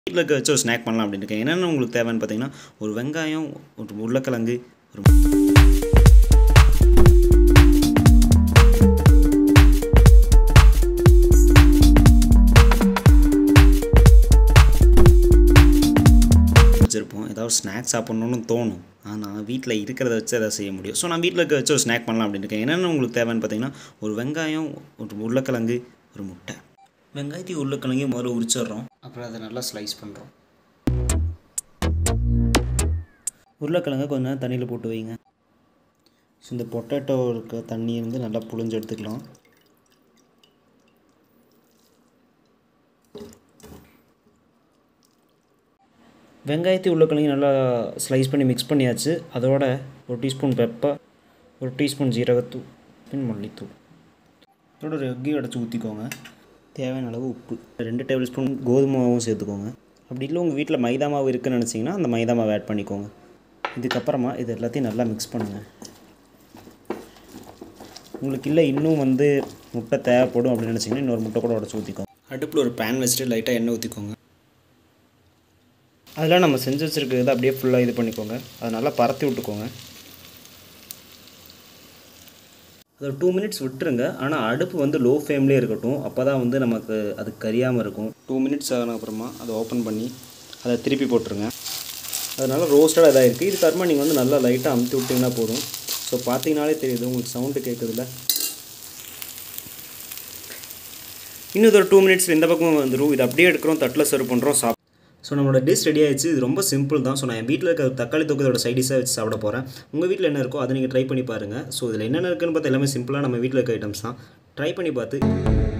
வீட்டில் இருக்க வச்சு ஒரு ஸ்நாக் பண்ணலாம் அப்படின்னு இருக்கேன் என்னென்ன உங்களுக்கு தேவைன்னு பார்த்தீங்கன்னா ஒரு வெங்காயம் ஒரு உருளைக்கிழங்கு ஒரு வச்சுருப்போம் ஏதாவது ஸ்நாக்ஸ் சாப்பிட்ணுன்னு தோணும் ஆனால் வீட்டில் இருக்கிறத வச்சு அதை செய்ய முடியும் ஸோ நான் வீட்டில் இருக்க வச்சு ஒரு ஸ்நாக் பண்ணலாம் அப்படின்னு இருக்கேன் என்னென்ன உங்களுக்கு தேவைன்னு பார்த்தீங்கன்னா ஒரு வெங்காயம் ஒரு உருளைக்கிழங்கு ஒரு முட்டை வெங்காயத்தையும் உருளைக்கிழங்கையும் முதல்ல உரிச்சிடுறோம் அப்புறம் அதை நல்லா ஸ்லைஸ் பண்ணுறோம் உருளைக்கிழங்கை கொஞ்ச நேரம் தண்ணியில் போட்டு வைங்க ஸோ இந்த பொட்டேட்டோ இருக்க தண்ணியை வந்து நல்லா புழிஞ்சு எடுத்துக்கலாம் வெங்காயத்தையும் உருளைக்கிழங்கையும் நல்லா ஸ்லைஸ் பண்ணி மிக்ஸ் பண்ணியாச்சு அதோட ஒரு டீஸ்பூன் பெப்பர் ஒரு டீஸ்பூன் ஜீரகத்தூள் பின் மல்லித்தூள் அதோட ஒரு எக்கையும் அடைச்சி ஊற்றிக்கோங்க தேவையான அளவு உப்பு ரெண்டு டேபிள் ஸ்பூன் கோதுமை மாவும் சேர்த்துக்கோங்க அப்படி இல்லை உங்கள் வீட்டில் மைதா மாவு இருக்குன்னு நினச்சிங்கன்னா அந்த மைதா மாவு ஆட் பண்ணிக்கோங்க இதுக்கப்புறமா இது எல்லாத்தையும் நல்லா மிக்ஸ் பண்ணுங்கள் உங்களுக்கு இல்லை இன்னும் வந்து முட்டை தேவைப்படும் அப்படின்னு நினச்சிங்கன்னா இன்னொரு முட்டை கூட உடச்சி ஊற்றிக்கோங்க அடுப்பில் ஒரு பேன் வச்சுட்டு லைட்டாக எண்ணெய் ஊற்றிக்கோங்க அதெல்லாம் நம்ம செஞ்சு வச்சுருக்கிறது அப்படியே ஃபுல்லாக இது பண்ணிக்கோங்க அதை நல்லா பரத்தி விட்டுக்கோங்க அது ஒரு டூ மினிட்ஸ் விட்டுருங்க ஆனால் அடுப்பு வந்து லோ ஃப்ளேம்லேயே இருக்கட்டும் அப்போ தான் வந்து நமக்கு அது கரியாமல் இருக்கும் டூ மினிட்ஸ் ஆன அப்புறமா அதை ஓப்பன் பண்ணி அதை திருப்பி போட்டுருங்க அதனால் ரோஸ்டடாக இதாக இருக்குது இதுக்கப்புறமா நீங்கள் வந்து நல்லா லைட்டாக அமுத்தி விட்டிங்கன்னா போதும் ஸோ பார்த்தீங்கனாலே தெரியுது உங்களுக்கு சவுண்டு கேட்குதுல்ல இன்னும் ஒரு டூ மினிட்ஸ் இந்த பக்கம் வந்துடும் இது அப்படியே எடுக்கிறோம் தட்டில் சர்வ் பண்ணுறோம் சாப் ஸோ நம்மளோட டிஷ் ரெடி ஆயிடுச்சு இது ரொம்ப சிம்பிள் தான் ஸோ நான் என் வீட்டில் இருக்க தக்காளி தொக்கத்தோட சைடிஷாக வச்சு சாப்பிட போகிறேன் உங்கள் வீட்டில் என்ன இருக்கோ அதை நீங்கள் ட்ரை பண்ணி பாருங்கள் ஸோ இதில் என்னென்ன இருக்குன்னு பார்த்தா எல்லாமே சிம்பிளாக நம்ம வீட்டில் இருக்க ஐட்டம்ஸ் தான் ட்ரை பண்ணி பார்த்து